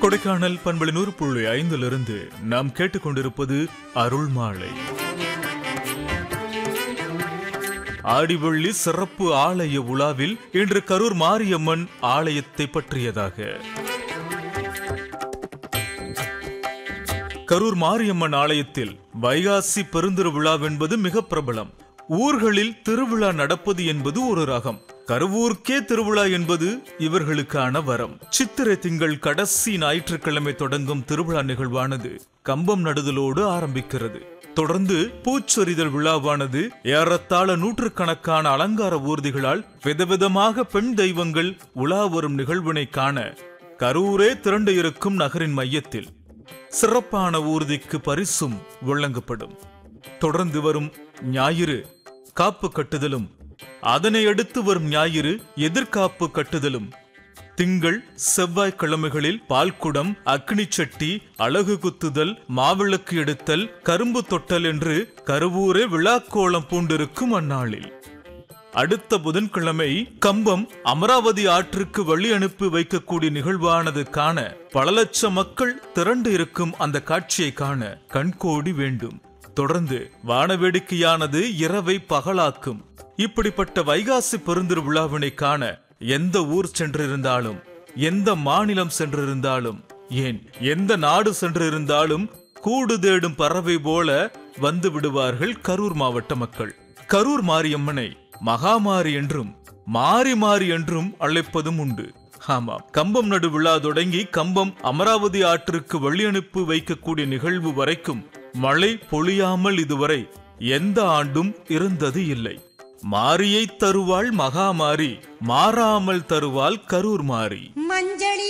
கொடைக்கானல் பண்பலை நூறு புள்ளி ஐந்திலிருந்து நாம் கேட்டுக்கொண்டிருப்பது அருள் மாலை ஆடிவள்ளி சிறப்பு ஆலய உலாவில் இன்று கரூர் மாரியம்மன் ஆலயத்தை பற்றியதாக கரூர் மாரியம்மன் ஆலயத்தில் வைகாசி பெருந்திருவிழாவென்பது மிக பிரபலம் ஊர்களில் திருவிழா நடப்பது என்பது ஒரு ரகம் கருவூர்க்கே திருவிழா என்பது இவர்களுக்கான வரம் சித்திரை திங்கள் கடைசி ஞாயிற்றுக்கிழமை தொடங்கும் திருவிழா நிகழ்வானது கம்பம் நடுதலோடு ஆரம்பிக்கிறது தொடர்ந்து பூச்சொரிதல் விழாவானது ஏறத்தாழ நூற்றுக்கணக்கான அலங்கார ஊர்திகளால் விதவிதமாக பெண் தெய்வங்கள் உலா வரும் நிகழ்வினை காண கரூரே திரண்டு இருக்கும் நகரின் மையத்தில் சிறப்பான ஊர்திக்கு பரிசும் வழங்கப்படும் தொடர்ந்து வரும் ஞாயிறு காப்பு கட்டுதலும் அதனை அடுத்து வரும் ஞாயிறு எதிர்காப்பு கட்டுதலும் திங்கள் செவ்வாய் கிழமைகளில் பால்குடம் அக்னி சட்டி அழகு குத்துதல் மாவிளக்கு எடுத்தல் கரும்பு தொட்டல் என்று கருவூரே விழாக்கோலம் பூண்டிருக்கும் அந்நாளில் அடுத்த புதன்கிழமை கம்பம் அமராவதி ஆற்றுக்கு வழி அனுப்பி வைக்கக்கூடிய நிகழ்வானது காண பல லட்சம் மக்கள் திரண்டு இருக்கும் அந்த காட்சியை காண கண்கோடி வேண்டும் தொடர்ந்து வானவேடிக்கையானது இரவை பகலாக்கும் இப்படிப்பட்ட வைகாசி பெருந்திருவிழாவினை காண எந்த ஊர் சென்றிருந்தாலும் எந்த மாநிலம் சென்றிருந்தாலும் ஏன் எந்த நாடு சென்றிருந்தாலும் கூடு தேடும் பறவை போல வந்து விடுவார்கள் கரூர் மாவட்ட மக்கள் கரூர் மாரியம்மனை மகாமாரி என்றும் மாறி மாறி என்றும் அழைப்பதும் உண்டு ஆமாம் கம்பம் நடு விழா தொடங்கி கம்பம் அமராவதி ஆற்றிற்கு வழி அனுப்பி வைக்கக்கூடிய நிகழ்வு வரைக்கும் மழை பொழியாமல் இதுவரை எந்த ஆண்டும் இருந்தது இல்லை மாரியை தருவாள் மகாமாரி மாறாமல் தருவாள் கரூர் மாறி மஞ்சளி